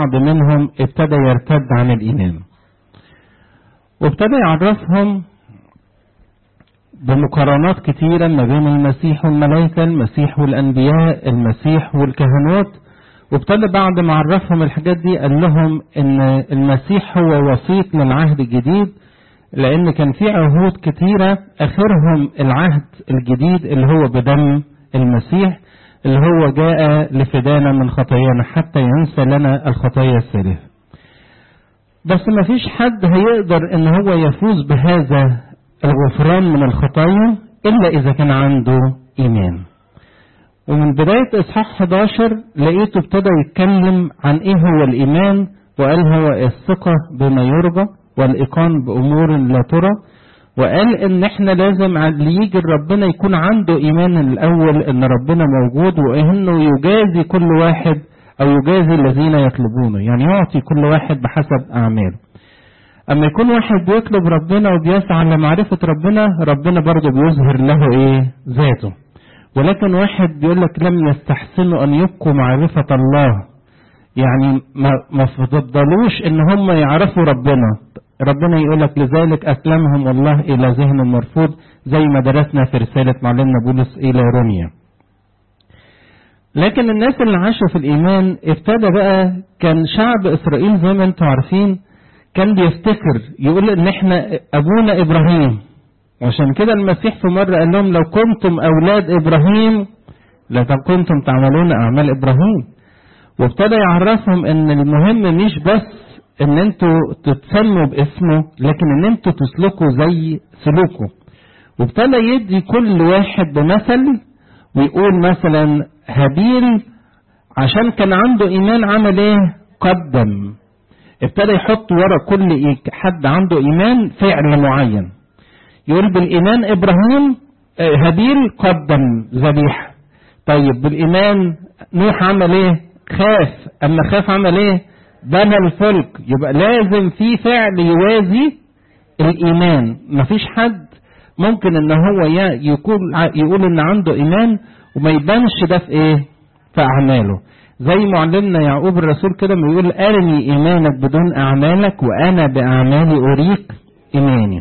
البعض منهم ابتدى يرتد عن الإيمان وابتدى يعرفهم بمقارنات كتيرة ما بين المسيح والملائكة المسيح والأنبياء المسيح والكهنوت وابتدى بعد ما عرفهم الحاجات دي قال لهم ان المسيح هو وسيط للعهد الجديد لان كان في عهود كتيرة اخرهم العهد الجديد اللي هو بدم المسيح اللي هو جاء لفدانا من خطايانا حتى ينسى لنا الخطايا السالفة بس ما فيش حد هيقدر ان هو يفوز بهذا الغفران من الخطايا الا اذا كان عنده ايمان ومن بداية إصحاح 11 لقيته ابتدى يتكلم عن إيه هو الإيمان وقال هو الثقة بما يرجى والإيقان بأمور لا ترى وقال إن إحنا لازم اللي يجي ربنا يكون عنده إيمان الأول إن ربنا موجود وإنه يجازي كل واحد أو يجازي الذين يطلبونه يعني يعطي كل واحد بحسب أعماله أما يكون واحد بيطلب ربنا وبيسعى لمعرفة ربنا ربنا برضه بيظهر له إيه ذاته ولكن واحد بيقول لك لم يستحسنوا ان يبقوا معرفة الله يعني ما ما فضلوش ان هم يعرفوا ربنا ربنا يقول لك لذلك اسلمهم الله الى ذهن مرفوض زي ما درسنا في رسالة معلمنا بولس الى روميا لكن الناس اللي عاشوا في الايمان ابتدى بقى كان شعب اسرائيل زي ما انتم عارفين كان بيفتكر يقول ان احنا ابونا ابراهيم وعشان كده المسيح في مرة قال لهم لو كنتم أولاد إبراهيم لكنتم تعملون أعمال إبراهيم وابتدى يعرفهم إن المهم مش بس إن أنتوا تتسموا باسمه لكن إن أنتوا تسلكوا زي سلوكه وابتدى يدي كل واحد بمثل ويقول مثلا هابيل عشان كان عنده إيمان عمل إيه؟ قدم ابتدى يحط ورا كل حد عنده إيمان فعل معين يقول بالإيمان إبراهيم هابيل قدم ذبيحة طيب بالإيمان نوح عمل إيه خاف أما خاف عمل إيه بنى الفلك يبقى لازم في فعل يوازي الإيمان مفيش حد ممكن إن هو يكون يقول إن عنده إيمان وما يبانش ده في إيه في أعماله زي معلمنا يعقوب الرسول كده ما يقول أرني إيمانك بدون أعمالك وأنا بأعمالي أريك إيماني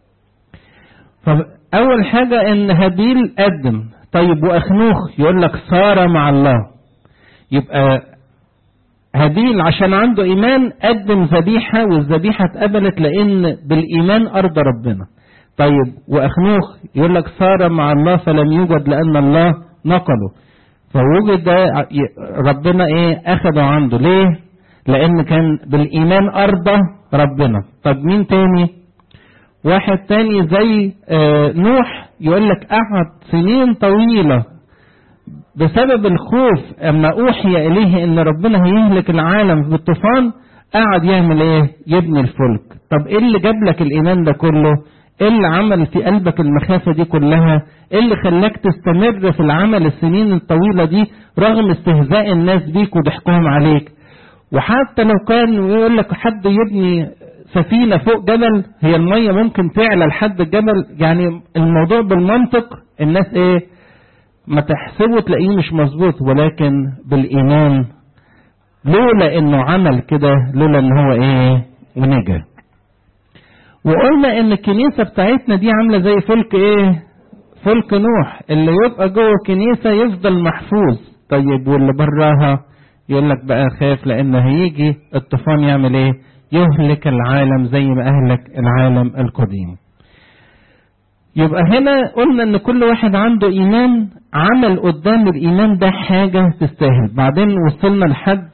فأول حاجة إن هابيل قدم طيب وأخنوخ يقول لك صار مع الله يبقى هابيل عشان عنده إيمان قدم ذبيحة والذبيحة اتقبلت لأن بالإيمان أرضى ربنا طيب وأخنوخ يقول لك صار مع الله فلم يوجد لأن الله نقله فوجد ربنا إيه أخده عنده ليه لأن كان بالإيمان أرضى ربنا طب مين تاني واحد تاني زي آه نوح يقول لك قعد سنين طويلة بسبب الخوف اما اوحي اليه ان ربنا هيهلك العالم بالطوفان قعد يعمل ايه يبني الفلك طب ايه اللي جاب لك الايمان ده كله ايه اللي عمل في قلبك المخافة دي كلها ايه اللي خلاك تستمر في العمل السنين الطويلة دي رغم استهزاء الناس بيك وضحكهم عليك وحتى لو كان يقول لك حد يبني سفينة فوق جبل هي المية ممكن تعلى لحد الجبل يعني الموضوع بالمنطق الناس ايه ما تحسبه تلاقيه مش مظبوط ولكن بالإيمان لولا انه عمل كده لولا ان هو ايه ونجا وقلنا ان الكنيسة بتاعتنا دي عاملة زي فلك ايه فلك نوح اللي يبقى جوه الكنيسة يفضل محفوظ طيب واللي براها يقول لك بقى خاف لان هيجي الطوفان يعمل ايه يهلك العالم زي ما أهلك العالم القديم يبقى هنا قلنا ان كل واحد عنده ايمان عمل قدام الايمان ده حاجة تستاهل بعدين وصلنا لحد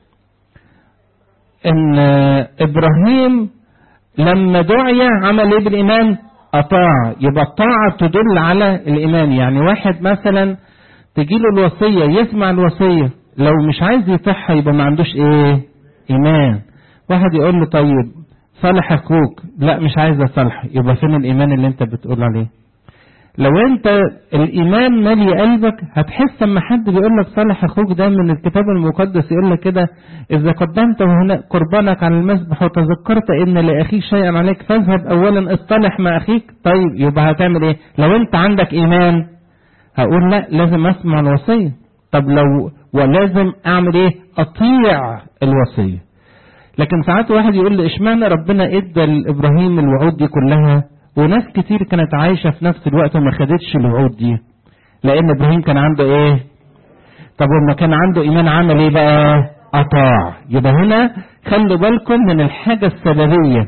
ان ابراهيم لما دعي عمل ايه بالايمان اطاع يبقى الطاعة تدل على الايمان يعني واحد مثلا تجيله الوصية يسمع الوصية لو مش عايز يطيعها يبقى ما عندوش ايه ايمان واحد يقول له طيب صالح اخوك لا مش عايز اصالحه يبقى فين الايمان اللي انت بتقول عليه لو انت الايمان مالي قلبك هتحس اما حد بيقول لك صالح اخوك ده من الكتاب المقدس يقول لك كده اذا قدمت هنا قربانك على المذبح وتذكرت ان لاخيك شيئا عليك فاذهب اولا اصطلح مع اخيك طيب يبقى هتعمل ايه لو انت عندك ايمان هقول لا لازم اسمع الوصيه طب لو ولازم اعمل ايه اطيع الوصيه لكن ساعات واحد يقول لي اشمعنى ربنا ادى لابراهيم الوعود دي كلها وناس كتير كانت عايشه في نفس الوقت وما خدتش الوعود دي لان ابراهيم كان عنده ايه طب لما كان عنده ايمان عمل ايه بقى اطاع يبقى هنا خلوا بالكم من الحاجه السببيه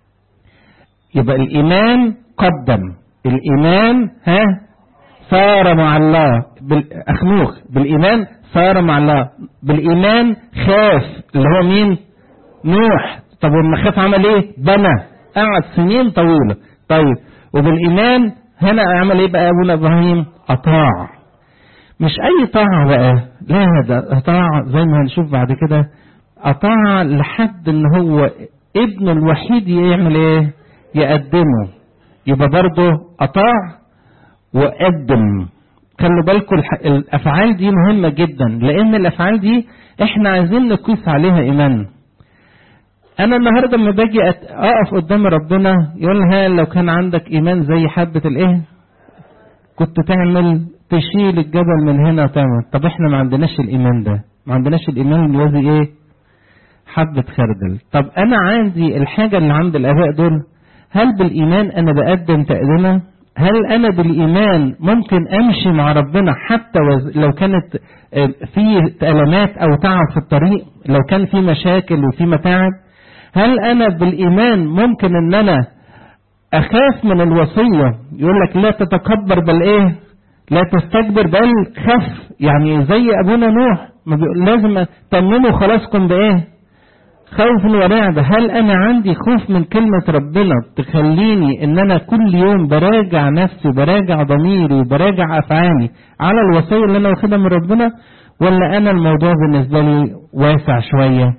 يبقى الايمان قدم الايمان ها صار مع الله اخنوخ بالايمان صار مع الله بالايمان خاف اللي هو مين نوح طب لما خاف عمل ايه بنى قعد سنين طويله طيب وبالايمان هنا عمل ايه بقى ابونا ابراهيم اطاع مش اي طاعه بقى لا ده اطاع زي ما هنشوف بعد كده اطاع لحد ان هو ابنه الوحيد يعمل ايه يقدمه يبقى برضه اطاع وقدم خلوا بالكم الافعال دي مهمه جدا لان الافعال دي احنا عايزين نقيس عليها ايمان انا النهارده لما باجي اقف قدام ربنا يقول ها لو كان عندك ايمان زي حبه الايه كنت تعمل تشيل الجبل من هنا وتعمل طب احنا ما عندناش الايمان ده ما عندناش الايمان الذي ايه حبه خردل طب انا عندي الحاجه اللي عند الاباء دول هل بالايمان انا بقدم تقدمه هل انا بالايمان ممكن امشي مع ربنا حتى لو كانت في المات او تعب في الطريق لو كان في مشاكل وفي متاعب هل انا بالايمان ممكن ان انا اخاف من الوصيه يقول لك لا تتكبر بل ايه لا تستكبر بل خف يعني زي ابونا نوح ما بيقول لازم تمنوا خلاصكم بايه خوف ورعب هل انا عندي خوف من كلمة ربنا تخليني ان انا كل يوم براجع نفسي وبراجع ضميري وبراجع افعالي على الوصية اللي انا واخدها من ربنا ولا انا الموضوع بالنسبة لي واسع شوية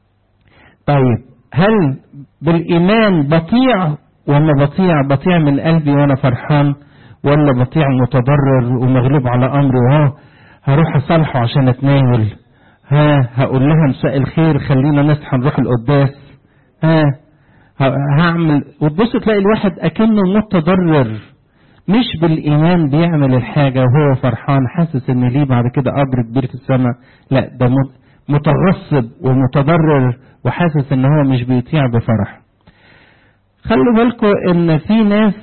طيب هل بالايمان بطيع ولا بطيع بطيع من قلبي وانا فرحان ولا بطيع متضرر ومغلوب على امري وها هروح اصالحه عشان اتناول ها هقول لها مساء الخير خلينا نصحى نروح القداس ها هعمل وتبص تلاقي الواحد اكنه متضرر مش بالايمان بيعمل الحاجه وهو فرحان حاسس ان ليه بعد كده قدر كبير في السماء لا ده متغصب ومتضرر وحاسس ان هو مش بيطيع بفرح خلوا بالكم ان في ناس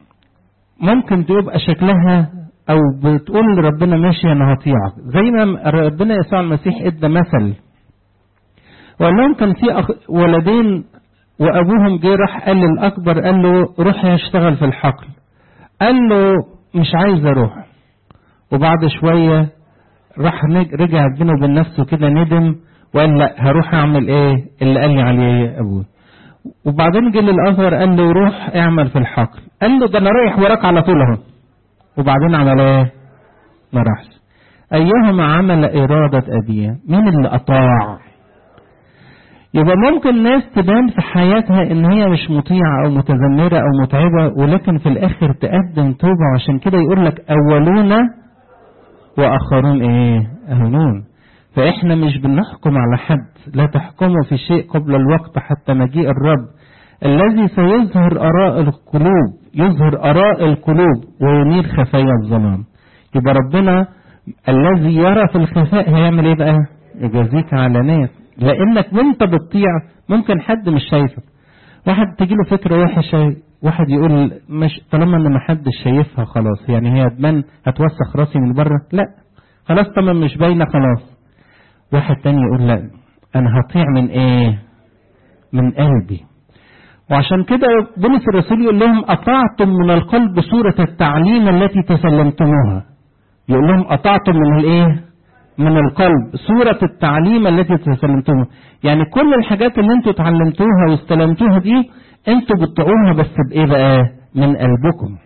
ممكن تبقى شكلها او بتقول لربنا ماشي انا هطيعك زي ما ربنا يسوع المسيح ادى مثل وقال لهم كان في أخ... ولدين وابوهم جه راح قال للاكبر قال له روح يشتغل في الحقل قال له مش عايز اروح وبعد شويه راح رجع بينه وبين نفسه كده ندم وقال لا هروح اعمل ايه اللي قال لي عليه يا ابوي وبعدين جه للاصغر قال له روح اعمل في الحقل قال له ده انا رايح وراك على طول اهو وبعدين عمل ايه ما راحش ايهما عمل اراده ابيه مين اللي اطاع يبقى ممكن ناس تبان في حياتها ان هي مش مطيعه او متذمره او متعبه ولكن في الاخر تقدم توبه وعشان كده يقول لك اولون واخرون ايه اهونون فاحنا مش بنحكم على حد لا تحكموا في شيء قبل الوقت حتى مجيء الرب الذي سيظهر اراء القلوب يظهر اراء القلوب وينير خفايا الظلام يبقى ربنا الذي يرى في الخفاء هيعمل ايه بقى يجازيك علانات لانك وانت بتطيع ممكن حد مش شايفك واحد تجي له فكره وحشه واحد يقول مش طالما ان ما حدش شايفها خلاص يعني هي تبان هتوسخ راسي من بره لا خلاص طالما مش باينه خلاص واحد تاني يقول لا انا هطيع من ايه من قلبي وعشان كده بولس الرسول يقول لهم اطعتم من القلب صورة التعليم التي تسلمتموها يقول لهم اطعتم من الايه من القلب صورة التعليم التي تسلمتموها يعني كل الحاجات اللي انتوا اتعلمتوها واستلمتوها دي انتوا بتطيعوها بس بايه بقى من قلبكم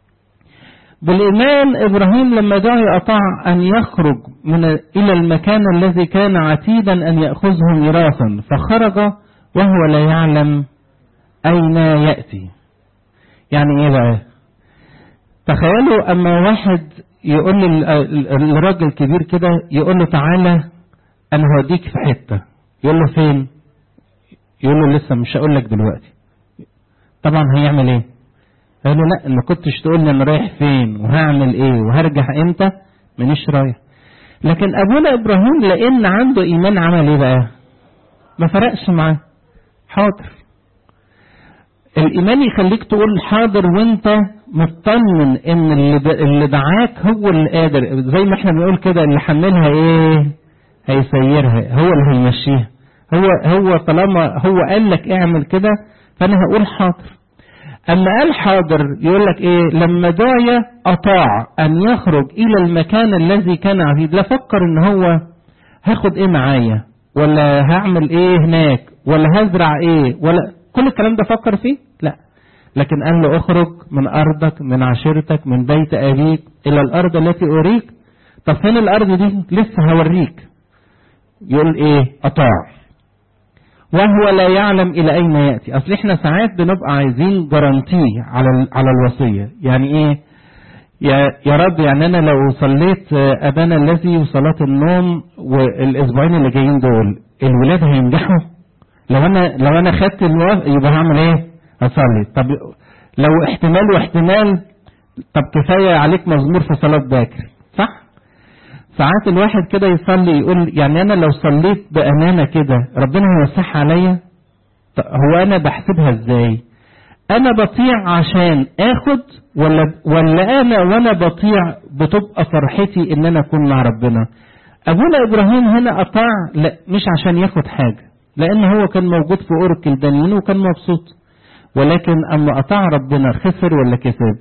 بالإيمان إبراهيم لما دعي أطاع أن يخرج من إلى المكان الذي كان عتيدا أن يأخذه ميراثا فخرج وهو لا يعلم أين يأتي يعني إيه بقى تخيلوا أما واحد يقول للراجل كبير كده يقول له تعالى أنا هوديك في حتة يقول له فين يقول له لسه مش هقول لك دلوقتي طبعا هيعمل ايه قال له لا ما كنتش تقول لي انا رايح فين وهعمل ايه وهرجع امتى مانيش رايح لكن ابونا ابراهيم لان عنده ايمان عمل ايه بقى ما فرقش معاه حاضر الايمان يخليك تقول حاضر وانت مطمن ان اللي, اللي دعاك هو اللي قادر زي ما احنا بنقول كده اللي حملها ايه هيسيرها هو اللي هيمشيها هو هو طالما هو قال لك اعمل كده فانا هقول حاضر اما قال حاضر يقول لك ايه لما دعي اطاع ان يخرج الى المكان الذي كان عليه لا فكر ان هو هاخد ايه معايا ولا هعمل ايه هناك ولا هزرع ايه ولا كل الكلام ده فكر فيه لا لكن قال له اخرج من ارضك من عشيرتك من بيت ابيك الى الارض التي اريك طب فين الارض دي لسه هوريك يقول ايه اطاع وهو لا يعلم الى اين ياتي اصل احنا ساعات بنبقى عايزين جرانتي على على الوصيه يعني ايه يا يا رب يعني انا لو صليت ابانا الذي وصلاه النوم والاسبوعين اللي جايين دول الولاد هينجحوا لو انا لو انا خدت الوقت يبقى هعمل ايه اصلي طب لو احتمال واحتمال طب كفايه عليك مزمور في صلاه باكر صح ساعات الواحد كده يصلي يقول يعني انا لو صليت بامانه كده ربنا هيوسعها عليا هو انا بحسبها ازاي انا بطيع عشان اخد ولا ولا انا وانا بطيع بتبقى فرحتي ان انا اكون مع ربنا ابونا ابراهيم هنا اطاع لا مش عشان ياخد حاجه لان هو كان موجود في اورك الدانيين وكان مبسوط ولكن اما اطاع ربنا خسر ولا كسب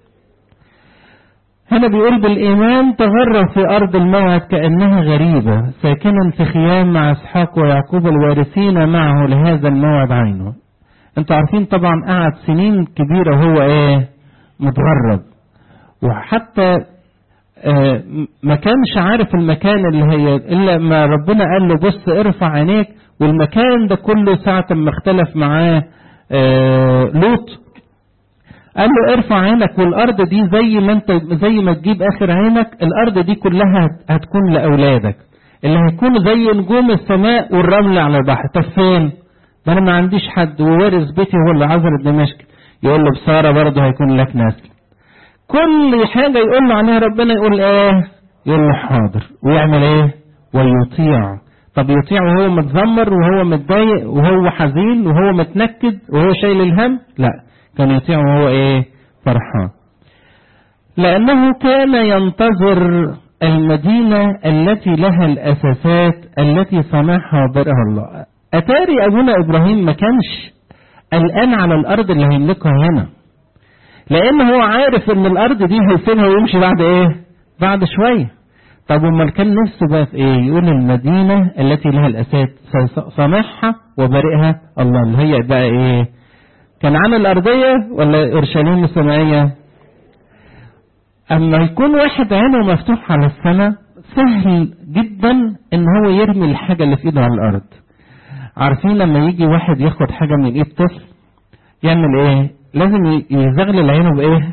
هنا بيقول بالإيمان تغرب في أرض الموعد كأنها غريبة ساكنا في خيام مع إسحاق ويعقوب الوارثين معه لهذا الموعد عينه انتوا عارفين طبعا قعد سنين كبيرة وهو ايه متغرب وحتى اه ما كانش عارف المكان اللي هي الا ما ربنا قال له بص ارفع عينيك والمكان ده كله ساعة ما اختلف معاه اه لوط قال له ارفع عينك والارض دي زي ما انت زي ما تجيب اخر عينك الارض دي كلها هتكون لاولادك اللي هيكونوا زي نجوم السماء والرمل على البحر طب فين؟ ده انا ما عنديش حد ووارث بيتي هو اللي عذر دمشق يقول له بساره برضه هيكون لك نسل كل حاجه يقول له عليها ربنا يقول ايه؟ يقول له حاضر ويعمل ايه؟ ويطيع طب يطيع وهو متذمر وهو متضايق وهو حزين وهو متنكد وهو شايل الهم؟ لا كان يطيع وهو ايه فرحان لأنه كان ينتظر المدينة التي لها الأساسات التي صنعها وبرئها الله أتاري أبونا إبراهيم ما كانش قلقان على الأرض اللي هيملكها هنا لأن هو عارف إن الأرض دي هيسيبها ويمشي بعد إيه بعد شوية طب امال كان نفسه بقى في ايه يقول المدينة التي لها الأساس صنعها وبرئها الله اللي هي بقى ايه كنعان الأرضية ولا أورشليم السمائية أما يكون واحد عينه مفتوح على السماء سهل جدا إن هو يرمي الحاجة اللي في إيده على الأرض عارفين لما يجي واحد ياخد حاجة من إيد طفل يعمل إيه؟ لازم يزغلل عينه بإيه؟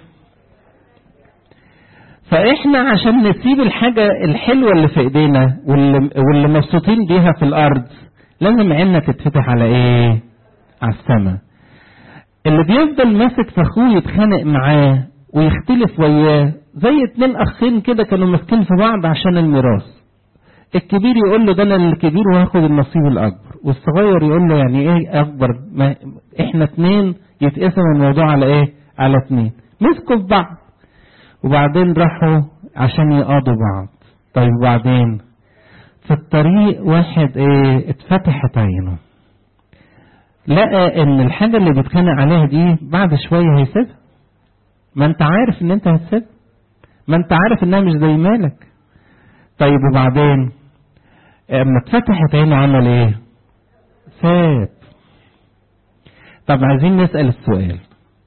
فإحنا عشان نسيب الحاجة الحلوة اللي في إيدينا واللي, واللي مبسوطين بيها في الأرض لازم عيننا تتفتح على إيه؟ على السماء اللي بيفضل ماسك في اخوه يتخانق معاه ويختلف وياه زي اتنين اخين كده كانوا ماسكين في بعض عشان الميراث الكبير يقول له ده انا الكبير وهاخد النصيب الاكبر والصغير يقول له يعني ايه اكبر ما احنا اتنين يتقسم الموضوع على ايه على اتنين مسكوا في بعض وبعدين راحوا عشان يقاضوا بعض طيب وبعدين في الطريق واحد ايه اتفتحت عينه لقى ان الحاجة اللي بيتخانق عليها دي بعد شوية هيسيبها ما انت عارف ان انت هتسيبها ما انت عارف انها مش زي مالك طيب وبعدين اما اتفتحت عينه عمل ايه ساب طب عايزين نسأل السؤال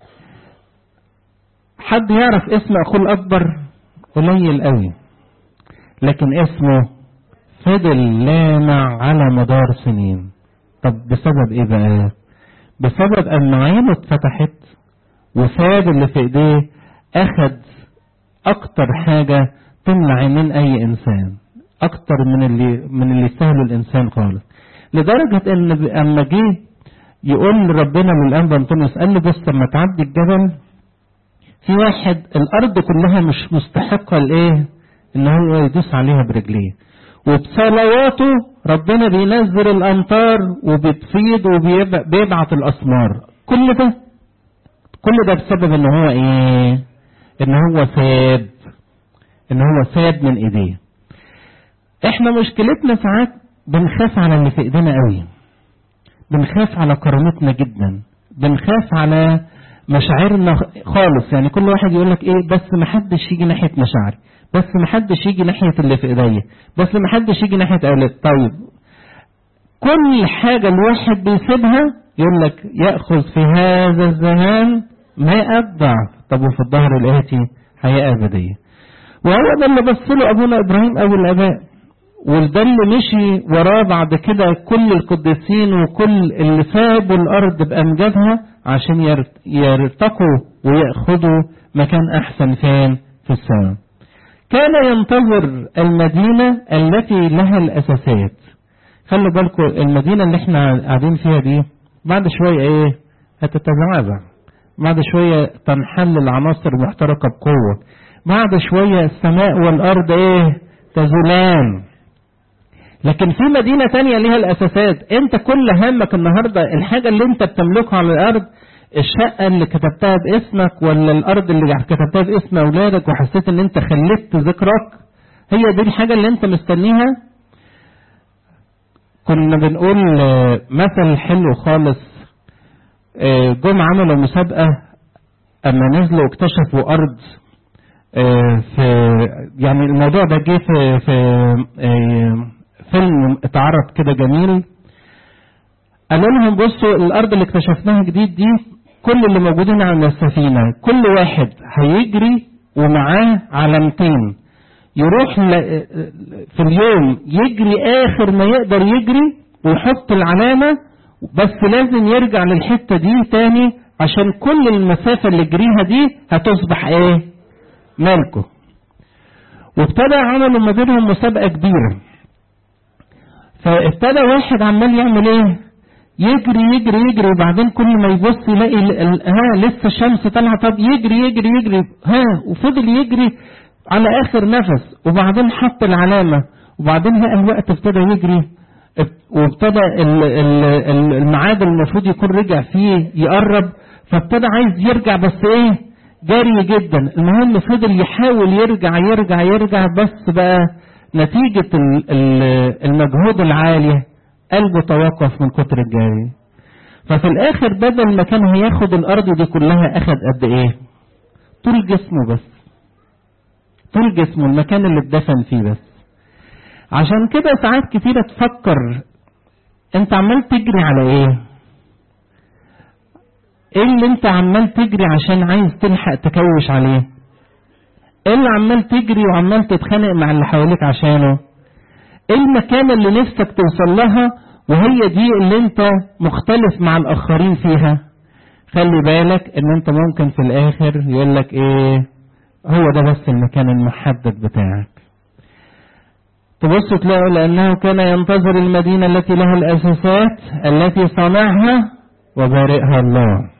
حد يعرف اسم اخوه الاكبر قليل قوي لكن اسمه فضل لامع على مدار سنين طب بسبب ايه بقى بسبب ان عينه اتفتحت وساب اللي في ايديه اخد اكتر حاجة تملى عينين اي انسان اكتر من اللي من اللي يستاهله الانسان خالص لدرجة ان اما جه يقول ربنا للانبا انطونيوس قال له بص لما تعدي الجبل في واحد الارض كلها مش مستحقة لايه ان هو يدوس عليها برجليه وبصلواته ربنا بينزل الامطار وبتفيض وبيبعت الاسمار كل ده كل ده بسبب ان هو ايه ان هو ساب ان هو ساب من ايديه احنا مشكلتنا ساعات بنخاف على اللي في ايدينا قوي بنخاف على كرامتنا جدا بنخاف على مشاعرنا خالص يعني كل واحد يقول لك ايه بس ما حدش يجي ناحيه مشاعري بس ما حدش يجي ناحيه اللي في ايديا بس ما حدش يجي ناحيه اولاد طيب كل حاجه الواحد بيسيبها يقول لك ياخذ في هذا الزمان ماء ضعف طب وفي الظهر الاتي حياه ابديه وهو ده اللي بص له ابونا ابراهيم ابو الاباء وده اللي مشي وراه بعد كده كل القديسين وكل اللي سابوا الارض بامجادها عشان يرتقوا وياخدوا مكان احسن فين في السماء كان ينتظر المدينة التي لها الأساسات خلوا بالكم المدينة اللي احنا قاعدين فيها دي بعد شوية ايه هتتزعزع بعد شوية تنحل العناصر المحترقة بقوة بعد شوية السماء والأرض ايه تزولان لكن في مدينة تانية ليها الأساسات أنت كل همك النهاردة الحاجة اللي أنت بتملكها على الأرض الشقة اللي كتبتها باسمك ولا الأرض اللي كتبتها باسم أولادك وحسيت إن أنت خلدت ذكرك هي دي الحاجة اللي أنت مستنيها كنا بنقول مثل حلو خالص جم عملوا مسابقة أما نزلوا اكتشفوا أرض في يعني الموضوع ده جه في في فيلم اتعرض كده جميل قالوا لهم بصوا الارض اللي اكتشفناها جديد دي كل اللي موجودين على السفينة كل واحد هيجري ومعاه علامتين يروح في اليوم يجري اخر ما يقدر يجري ويحط العلامة بس لازم يرجع للحتة دي تاني عشان كل المسافة اللي جريها دي هتصبح ايه ملكه وابتدى عملوا ما بينهم مسابقة كبيرة فابتدى واحد عمال يعمل ايه يجري يجري يجري وبعدين كل ما يبص يلاقي ها لسه الشمس طالعه طب يجري يجري يجري ها وفضل يجري على اخر نفس وبعدين حط العلامه وبعدين لقى الوقت ابتدى يجري وابتدى الميعاد المفروض يكون رجع فيه يقرب فابتدى عايز يرجع بس ايه جري جدا المهم فضل يحاول يرجع يرجع يرجع بس بقى نتيجة المجهود العالي قلبه توقف من كتر الجري ففي الاخر بدل ما كان هياخد الارض دي كلها اخد قد ايه طول جسمه بس طول جسمه المكان اللي اتدفن فيه بس عشان كده ساعات كتيرة تفكر انت عمال تجري على ايه ايه اللي انت عمال تجري عشان عايز تلحق تكوش عليه ايه اللي عمال تجري وعمال تتخانق مع اللي حواليك عشانه ايه المكان اللي نفسك توصل لها وهي دي اللي انت مختلف مع الاخرين فيها خلي بالك ان انت ممكن في الاخر يقول لك ايه هو ده بس المكان المحدد بتاعك تبص تلاقوا لانه كان ينتظر المدينه التي لها الاساسات التي صنعها وبارئها الله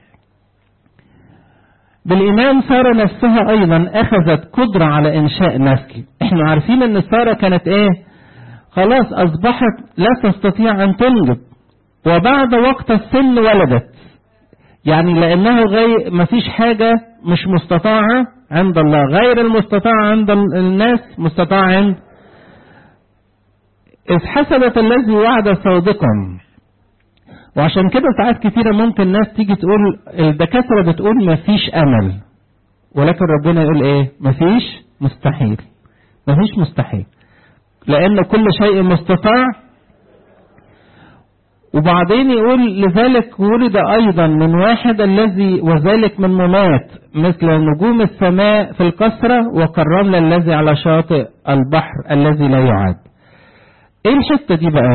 بالإيمان سارة نفسها أيضا أخذت قدرة على إنشاء نسل إحنا عارفين أن سارة كانت إيه خلاص أصبحت لا تستطيع أن تنجب وبعد وقت السن ولدت يعني لأنه غير مفيش حاجة مش مستطاعة عند الله غير المستطاع عند الناس مستطاع عند إذ حسبت الذي وعد صادقا وعشان كده ساعات كتيرة ممكن ناس تيجي تقول الدكاترة بتقول مفيش أمل ولكن ربنا يقول إيه مفيش مستحيل مفيش مستحيل لأن كل شيء مستطاع وبعدين يقول لذلك ولد أيضا من واحد الذي وذلك من ممات مثل نجوم السماء في الكسرة وكالرمل الذي على شاطئ البحر الذي لا يعاد ايه الحتة دي بقى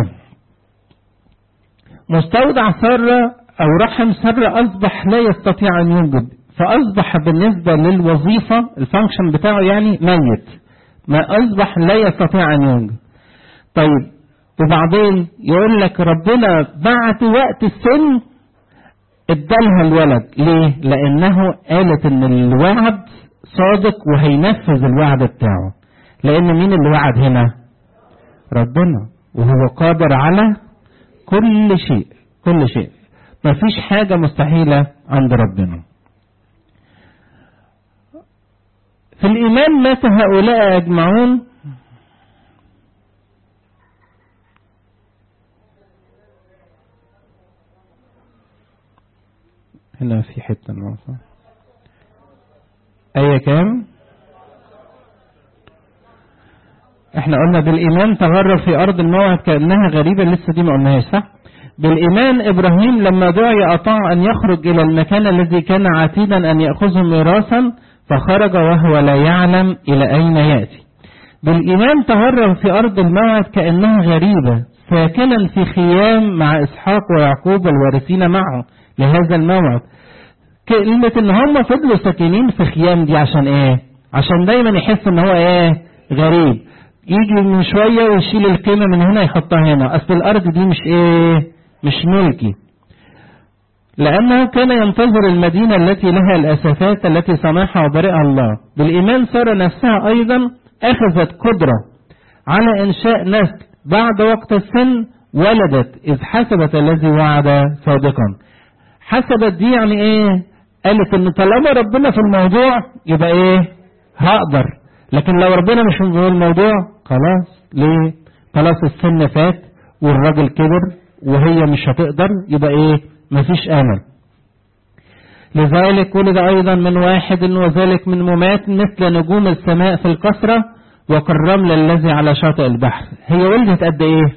مستودع سارة أو رحم سارة أصبح لا يستطيع أن ينجب فأصبح بالنسبة للوظيفة الفانكشن بتاعه يعني ميت ما أصبح لا يستطيع أن ينجب طيب وبعدين يقول لك ربنا بعد وقت السن ادالها الولد ليه لأنه قالت إن الوعد صادق وهينفذ الوعد بتاعه لان مين اللي وعد هنا ربنا وهو قادر على كل شيء كل شيء مفيش حاجة مستحيلة عند ربنا في الإيمان مات هؤلاء أجمعون هنا في حتة ناقصة أي كام احنا قلنا بالإيمان تغرب في أرض الموعد كأنها غريبة لسه دي ما قلناهاش صح بالإيمان إبراهيم لما دعي أطاع أن يخرج إلى المكان الذي كان عتيدا أن يأخذه ميراثا فخرج وهو لا يعلم إلى أين يأتي بالإيمان تغرب في أرض الموعد كأنها غريبة ساكنا في خيام مع إسحاق ويعقوب الوارثين معه لهذا الموعد كلمة إن هم فضلوا ساكنين في خيام دي عشان إيه؟ عشان دايما يحس إن هو إيه؟ غريب يجي من شوية ويشيل القيمة من هنا يحطها هنا أصل الأرض دي مش إيه؟ مش ملكي لأنه كان ينتظر المدينة التي لها الأساسات التي صنعها وبرئها الله بالإيمان سارة نفسها أيضا أخذت قدرة على إنشاء نسل بعد وقت السن ولدت إذ حسبت الذي وعد صادقا حسبت دي يعني إيه قالت إن طالما ربنا في الموضوع يبقى إيه هقدر لكن لو ربنا مش في الموضوع خلاص ليه خلاص السن فات والراجل كبر وهي مش هتقدر يبقى ايه مفيش امل لذلك ولد ايضا من واحد وذلك من ممات مثل نجوم السماء في الكسرة وكالرمل الذي على شاطئ البحر هي ولدت قد ايه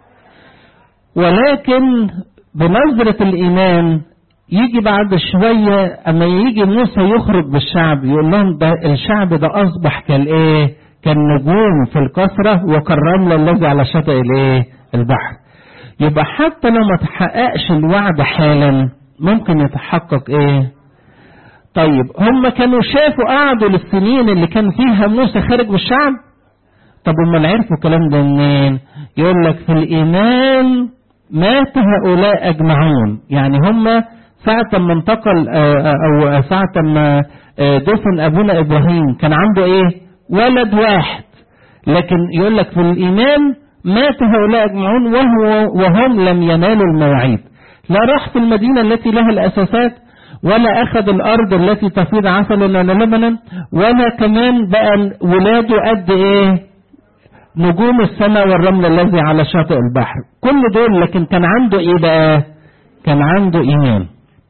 ولكن بنظرة الايمان يجي بعد شوية اما يجي موسى يخرج بالشعب يقول لهم ده الشعب ده اصبح كالايه كالنجوم في الكسرة وكالرمل الذي على شاطئ الايه البحر يبقى حتى لو ما تحققش الوعد حالا ممكن يتحقق ايه طيب هم كانوا شافوا قعدوا للسنين اللي كان فيها موسى خارج بالشعب طب هم عرفوا الكلام ده منين يقول لك في الايمان مات هؤلاء اجمعون يعني هم ساعة ما انتقل او ساعة ما دفن ابونا ابراهيم كان عنده ايه ولد واحد لكن يقول لك في الايمان مات هؤلاء أجمعون وهو وهم لم ينالوا المواعيد لا راح في المدينة التي لها الأساسات ولا أخذ الأرض التي تفيض عسلا ولبنا ولا كمان بقى ولاده قد إيه نجوم السماء والرمل الذي على شاطئ البحر كل دول لكن كان عنده إيه بقى كان عنده إيمان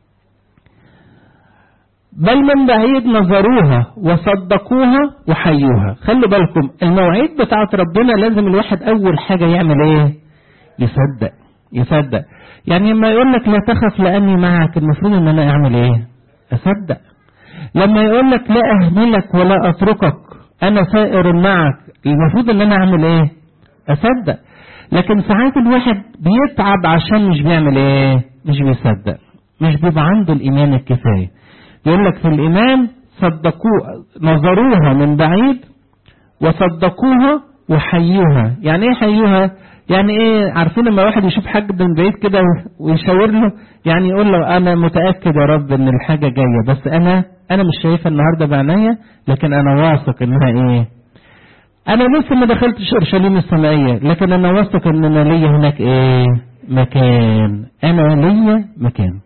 بل من بعيد نظروها وصدقوها وحيوها خلوا بالكم المواعيد بتاعت ربنا لازم الواحد اول حاجة يعمل ايه يصدق يصدق يعني لما يقول لك لا تخف لاني معك المفروض ان انا اعمل ايه اصدق لما يقول لك لا اهملك ولا اتركك انا سائر معك المفروض ان انا اعمل ايه اصدق لكن ساعات الواحد بيتعب عشان مش بيعمل ايه مش بيصدق مش بيبقى عنده الايمان الكفايه يقول لك في الإيمان صدقوه نظروها من بعيد وصدقوها وحيوها يعني ايه حيوها يعني ايه عارفين لما واحد يشوف حاجة من بعيد كده ويشاور له يعني يقول له انا متأكد يا رب ان الحاجة جاية بس انا انا مش شايفها النهاردة بعناية لكن انا واثق انها ايه انا لسه ما دخلتش اورشليم السمائية لكن انا واثق ان انا ليا هناك ايه مكان انا ليا مكان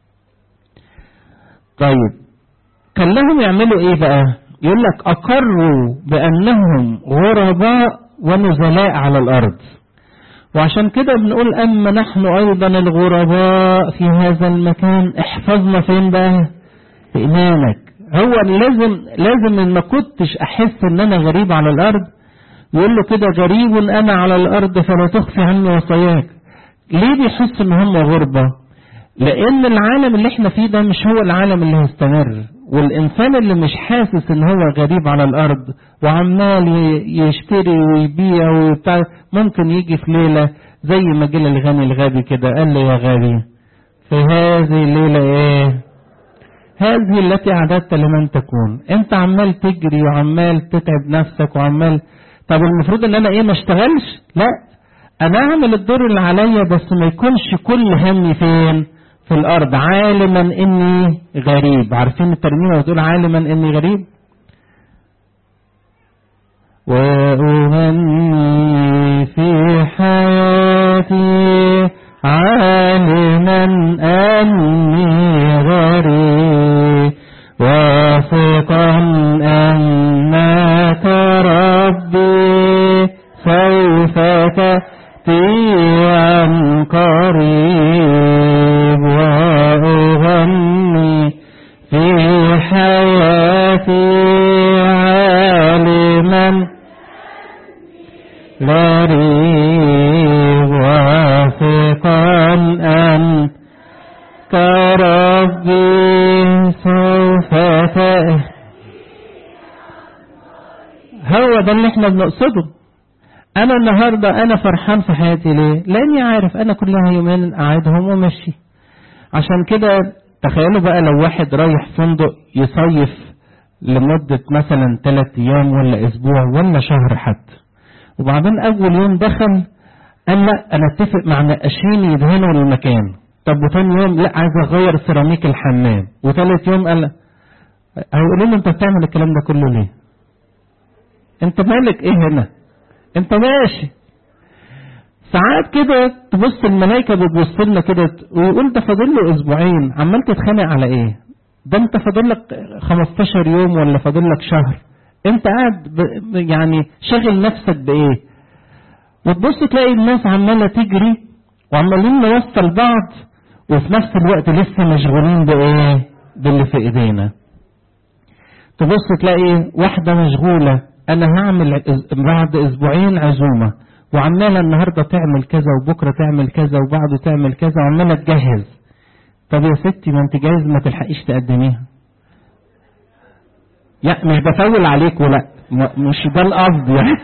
طيب كان لهم يعملوا ايه بقى يقول لك اقروا بانهم غرباء ونزلاء على الارض وعشان كده بنقول اما نحن ايضا الغرباء في هذا المكان احفظنا فين بقى في ايمانك هو لازم لازم ان ما كنتش احس ان انا غريب على الارض يقول له كده غريب انا على الارض فلا تخفي عني وصاياك ليه بيحس ان هم غربه لان العالم اللي احنا فيه ده مش هو العالم اللي هيستمر والانسان اللي مش حاسس ان هو غريب على الارض وعمال يشتري ويبيع وبتاع ممكن يجي في ليله زي ما جه الغني الغبي كده قال له يا غبي في هذه الليله ايه هذه التي اعددت لمن تكون انت عمال تجري وعمال تتعب نفسك وعمال طب المفروض ان انا ايه ما اشتغلش لا انا اعمل الدور اللي عليا بس ما يكونش كل همي فين في الارض عالما اني غريب عارفين الترنيمه بتقول عالما اني غريب وأغني في حياتي عالما أني غريب واثقا أنك ربي سوف تأتي عن قريب وأغني في حياتي عالما لا ريب واثقا أن كربي سوف تأتي هو ده اللي احنا بنقصده انا النهاردة انا فرحان في حياتي ليه لاني عارف انا كلها يومين قاعدهم ومشي عشان كده تخيلوا بقى لو واحد رايح فندق يصيف لمدة مثلا ثلاث ايام ولا اسبوع ولا شهر حتى وبعدين اول يوم دخل قال لا انا اتفق مع نقاشين يدهنوا المكان طب وتاني يوم لا عايز اغير سيراميك الحمام وتالت يوم قال هيقولوا له انت بتعمل الكلام ده كله ليه انت مالك ايه هنا انت ماشي ساعات كده تبص الملائكه بتبص لنا كده ويقول ده فاضل له اسبوعين عمال تتخانق على ايه ده انت فاضل لك 15 يوم ولا فاضل لك شهر انت قاعد ب... يعني شاغل نفسك بايه وتبص تلاقي الناس عماله تجري وعمالين نوصل بعض وفي نفس الوقت لسه مشغولين بايه باللي في ايدينا تبص تلاقي واحده مشغوله انا هعمل بعد اسبوعين عزومه وعماله النهارده تعمل كذا وبكره تعمل كذا وبعده تعمل كذا وعماله تجهز طب يا ستي ما انت جايز ما تلحقيش تقدميها يا مش بفول عليك ولا مش ده القصد يعني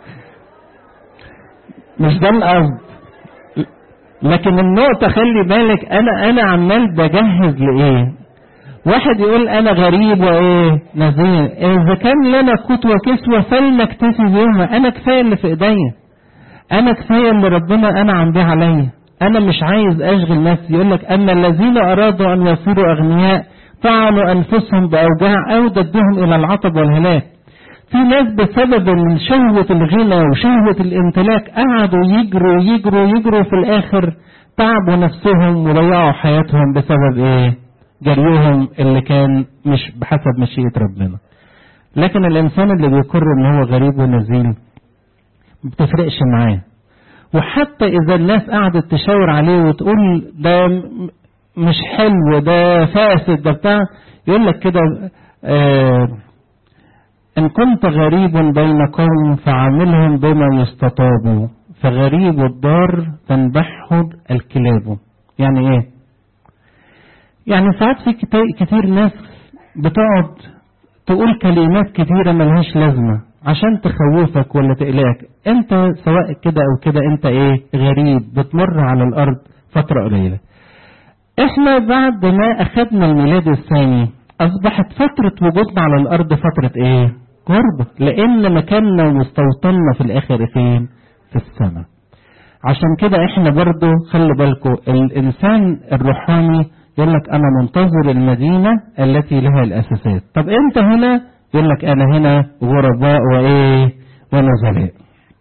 مش ده القصد لكن النقطة خلي بالك أنا أنا عمال بجهز لإيه؟ واحد يقول أنا غريب وإيه؟ نزيل، إذا كان لنا قوت وكسوة فلنكتفي بيهما، أنا كفاية اللي في إيديا. أنا كفاية اللي ربنا أنعم بيه عليا. أنا مش عايز أشغل نفسي، يقول لك أما الذين أرادوا أن يصيروا أغنياء طعنوا أنفسهم بأوجاع أودت بهم إلى العطب والهلاك. في ناس بسبب من شهوة الغنى وشهوة الامتلاك قعدوا يجروا يجروا يجروا في الآخر تعبوا نفسهم وضيعوا حياتهم بسبب إيه؟ جريهم اللي كان مش بحسب مشيئة ربنا. لكن الإنسان اللي بيقر إن هو غريب ونزيل ما بتفرقش معاه. وحتى إذا الناس قعدت تشاور عليه وتقول ده مش حلو ده فاسد ده بتاع يقول لك كده آه إن كنت غريب بين قوم فعاملهم بما يستطاب فغريب الدار تنبحه الكلاب يعني ايه يعني ساعات في كتير ناس بتقعد تقول كلمات كتيرة ملهاش لازمة عشان تخوفك ولا تقلقك انت سواء كده او كده انت ايه غريب بتمر على الارض فترة قليلة احنا بعد ما اخدنا الميلاد الثاني اصبحت فترة وجودنا على الارض فترة ايه غربة لان مكاننا ومستوطننا في الاخر فين في السماء عشان كده احنا برضو خلي بالكم الانسان الروحاني يقول لك انا منتظر المدينة التي لها الاساسات طب انت هنا يقول لك انا هنا غرباء وايه ونزلاء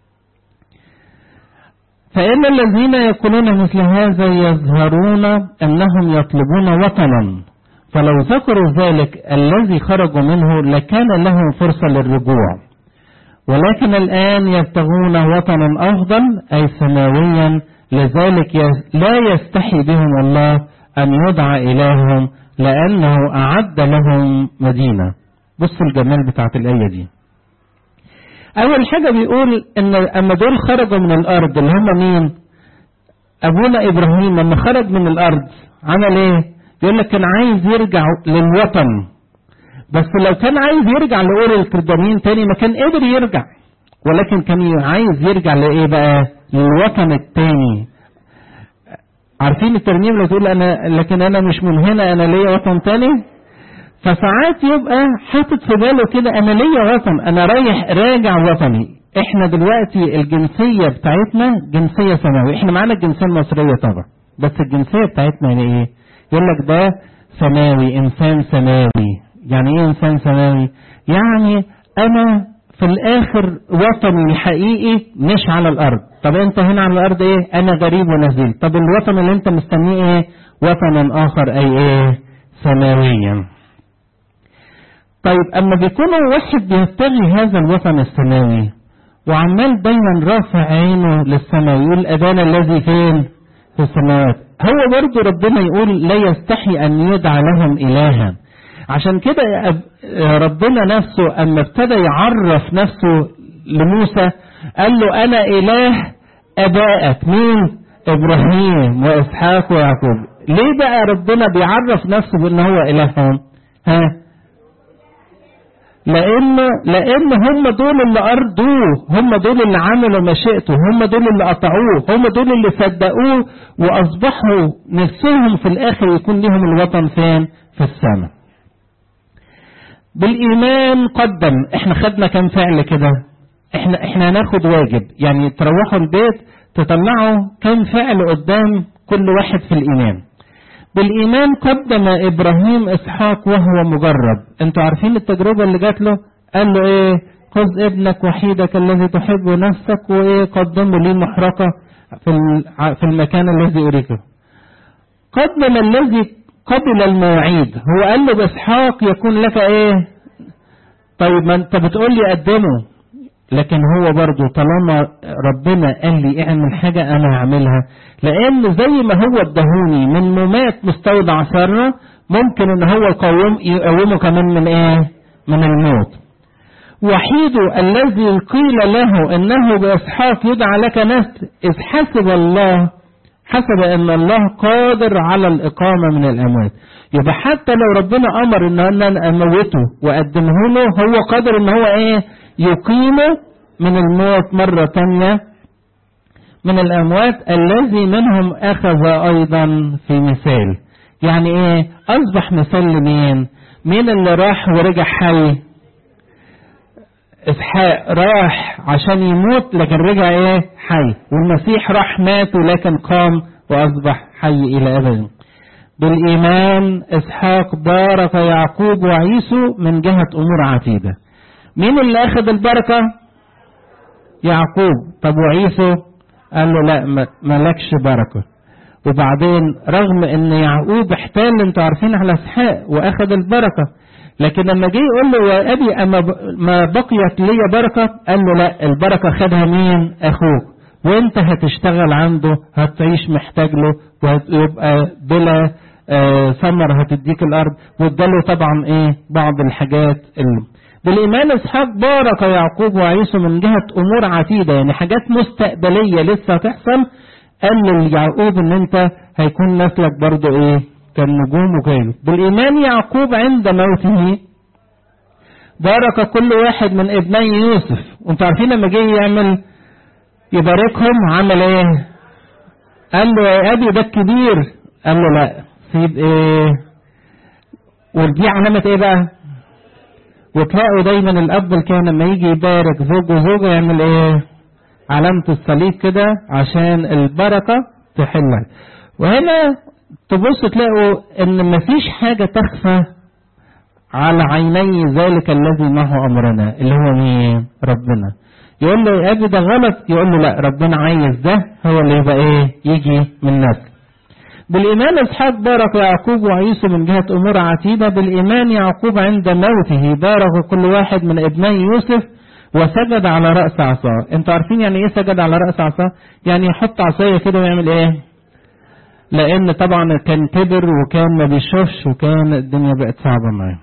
فإن الذين يقولون مثل هذا يظهرون أنهم يطلبون وطنا فلو ذكروا ذلك الذي خرجوا منه لكان لهم فرصة للرجوع ولكن الآن يبتغون وطنا أفضل أي سماويا لذلك لا يستحي بهم الله أن يدعى إلههم لأنه أعد لهم مدينة بصوا الجمال بتاعت الآية دي أول حاجة بيقول إن أما دول خرجوا من الأرض اللي هم مين؟ أبونا إبراهيم لما خرج من الأرض عمل إيه؟ يقول لك كان عايز يرجع للوطن بس لو كان عايز يرجع لأور الكردانيين تاني ما كان قدر يرجع ولكن كان عايز يرجع لإيه بقى؟ للوطن التاني عارفين الترنيم اللي تقول أنا لكن أنا مش من هنا أنا ليا وطن تاني؟ فساعات يبقى حاطط في باله كده انا ليا وطن انا رايح راجع وطني احنا دلوقتي الجنسيه بتاعتنا جنسيه سماويه احنا معانا الجنسيه المصريه طبعا بس الجنسيه بتاعتنا يعني ايه يقول لك ده سماوي انسان سماوي يعني ايه انسان سماوي يعني انا في الاخر وطني حقيقي مش على الارض طب انت هنا على الارض ايه انا غريب ونزيل طب الوطن اللي انت مستنيه ايه وطنا اخر اي ايه سماويا طيب اما بيكون واحد بيبتغي هذا الوطن السماوي وعمال دايما رافع عينه للسماء يقول ابانا الذي فين في السماوات هو برضه ربنا يقول لا يستحي ان يدعى لهم الها عشان كده ربنا نفسه اما ابتدى يعرف نفسه لموسى قال له انا اله ابائك مين ابراهيم واسحاق ويعقوب ليه بقى ربنا بيعرف نفسه بان هو الههم ها لان لان هم دول اللي ارضوه هم دول اللي عملوا مشيئته هم دول اللي قطعوه هم دول اللي صدقوه واصبحوا نفسهم في الاخر يكون لهم الوطن فين في السماء بالايمان قدم احنا خدنا كام فعل كده احنا احنا هناخد واجب يعني تروحوا البيت تطلعوا كام فعل قدام كل واحد في الايمان بالايمان قدم ابراهيم اسحاق وهو مجرب انتوا عارفين التجربه اللي جات له قال له ايه خذ ابنك وحيدك الذي تحب نفسك وايه قدمه لي محرقه في في المكان الذي اريكه قدم الذي قبل المواعيد هو قال له باسحاق يكون لك ايه طيب ما انت بتقول لي قدمه لكن هو برضه طالما ربنا قال لي اعمل حاجة انا هعملها لان زي ما هو ادهوني من ممات مستودع سرة ممكن ان هو يقوم يقومه كمان من ايه من الموت وحيده الذي قيل له انه باسحاق يدعى لك نسل اذ حسب الله حسب ان الله قادر على الاقامة من الاموات يبقى حتى لو ربنا امر ان انا اموته واقدمه له هو قادر ان هو ايه يقيمه من الموت مرة تانية من الاموات الذي منهم اخذ ايضا في مثال يعني ايه اصبح مثال لمين مين اللي راح ورجع حي اسحاق راح عشان يموت لكن رجع ايه حي والمسيح راح مات ولكن قام واصبح حي الى ابد بالايمان اسحاق بارك يعقوب وعيسو من جهه امور عتيده مين اللي اخذ البركه يعقوب طب وعيسو قال له لا مالكش بركه وبعدين رغم ان يعقوب احتال انتوا عارفين على اسحاق واخذ البركه لكن لما جه يقول له يا ابي اما ما بقيت لي بركه قال له لا البركه خدها مين اخوك وانت هتشتغل عنده هتعيش محتاج له ويبقى بلا آه ثمر هتديك الارض واداله طبعا ايه بعض الحاجات اللي بالايمان اسحاق بارك يعقوب وعيسو من جهه امور عتيده يعني حاجات مستقبليه لسه هتحصل قال ليعقوب ان انت هيكون نسلك برضه ايه كالنجوم وكيله بالايمان يعقوب عند موته بارك كل واحد من ابني يوسف وانتوا عارفين لما جه يعمل يباركهم عمل ايه قال له يا ابي ده الكبير قال له لا سيب ايه ودي علامة ايه بقى وتلاقوا دايما الاب اللي كان لما يجي يبارك زوج وزوجة يعمل ايه علامة الصليب كده عشان البركة تحل وهنا تبص تلاقوا ان مفيش حاجة تخفى على عيني ذلك الذي معه امرنا اللي هو مين ربنا يقول له يا ابي ده غلط يقول له لا ربنا عايز ده هو اللي يبقى ايه يجي من نسل بالإيمان إسحاق بارك يعقوب وعيسو من جهة أمور عتيدة بالإيمان يعقوب عند موته بارك كل واحد من ابني يوسف وسجد على رأس عصاه انتوا عارفين يعني ايه سجد على رأس عصاه يعني يحط عصاية كده ويعمل ايه لان طبعا كان كبر وكان ما بيشوفش وكان الدنيا بقت صعبة معاه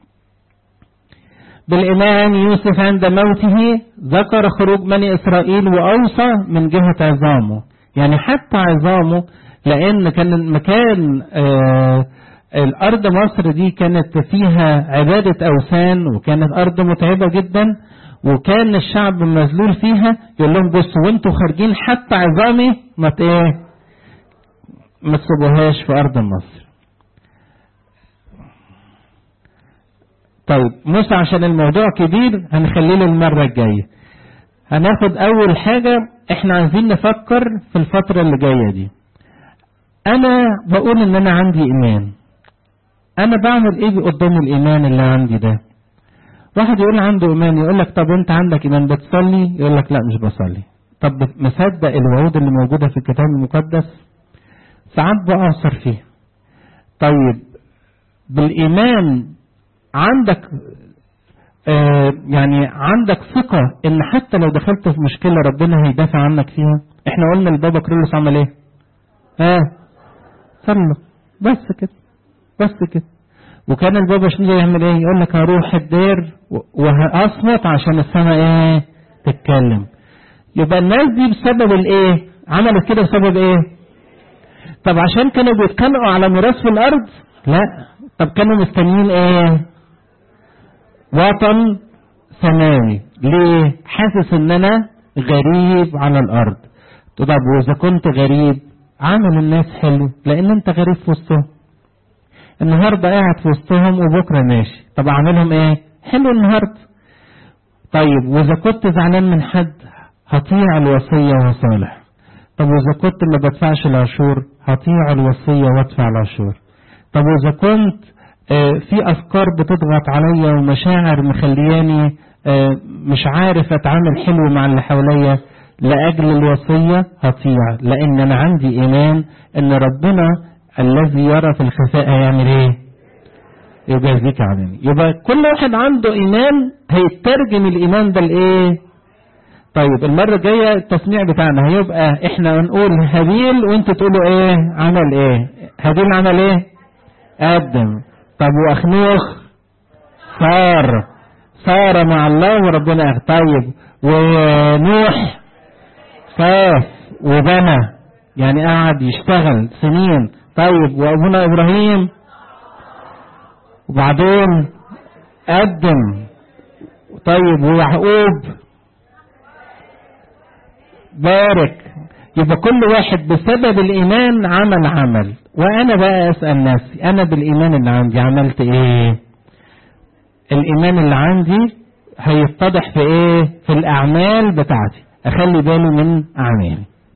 بالإيمان يوسف عند موته ذكر خروج بني إسرائيل وأوصى من جهة عظامه يعني حتى عظامه لأن كان مكان آه الأرض مصر دي كانت فيها عبادة أوثان وكانت أرض متعبة جدا وكان الشعب مذلول فيها يقول لهم بصوا وانتوا خارجين حتى عظامي ما ايه ما تسيبوهاش في أرض مصر طيب موسى عشان الموضوع كبير هنخليه للمرة الجاية هناخد أول حاجة احنا عايزين نفكر في الفترة اللي جاية دي أنا بقول إن أنا عندي إيمان أنا بعمل إيه قدام الإيمان اللي عندي ده واحد يقول عنده ايمان يقول لك طب انت عندك ايمان بتصلي يقول لك لا مش بصلي طب مصدق الوعود اللي موجوده في الكتاب المقدس ساعات بعصر فيه طيب بالايمان عندك آه يعني عندك ثقة ان حتى لو دخلت في مشكلة ربنا هيدافع عنك فيها احنا قلنا البابا كرولوس عمل ايه ها آه. صلى بس كده بس كده وكان البابا شنو يعمل ايه يقول لك هروح الدير وهأصمت عشان السماء ايه تتكلم يبقى الناس دي بسبب الايه عملت كده بسبب ايه طب عشان كانوا بيتخانقوا على ميراث في الارض لا طب كانوا مستنيين ايه وطن سماوي ليه حاسس ان انا غريب على الارض طب واذا كنت غريب عامل الناس حلو لان انت غريب في وسطهم النهارده قاعد في وسطهم وبكره ماشي طب اعملهم ايه حلو النهارده طيب واذا كنت زعلان من حد هطيع الوصيه وهو صالح طب واذا كنت ما بدفعش العشور هطيع الوصيه وادفع العشور طب واذا كنت آه في افكار بتضغط عليا ومشاعر مخلياني آه مش عارف اتعامل حلو مع اللي حواليا لاجل الوصيه هطيع لان انا عندي ايمان ان ربنا الذي يرى في الخفاء هيعمل ايه يجازيك عليه يبقى كل واحد عنده ايمان هيترجم الايمان ده لايه طيب المره الجايه التصنيع بتاعنا هيبقى احنا هنقول هابيل وانتوا تقولوا ايه عمل ايه هابيل عمل ايه قدم طب واخنوخ صار صار مع الله وربنا طيب ونوح خاف وبنى يعني قعد يشتغل سنين طيب وابونا ابراهيم وبعدين قدم طيب ويعقوب بارك يبقى كل واحد بسبب الايمان عمل عمل وانا بقى اسال نفسي انا بالايمان اللي عندي عملت ايه الايمان اللي عندي هيتضح في ايه في الاعمال بتاعتي اخلي بالي من اعمالي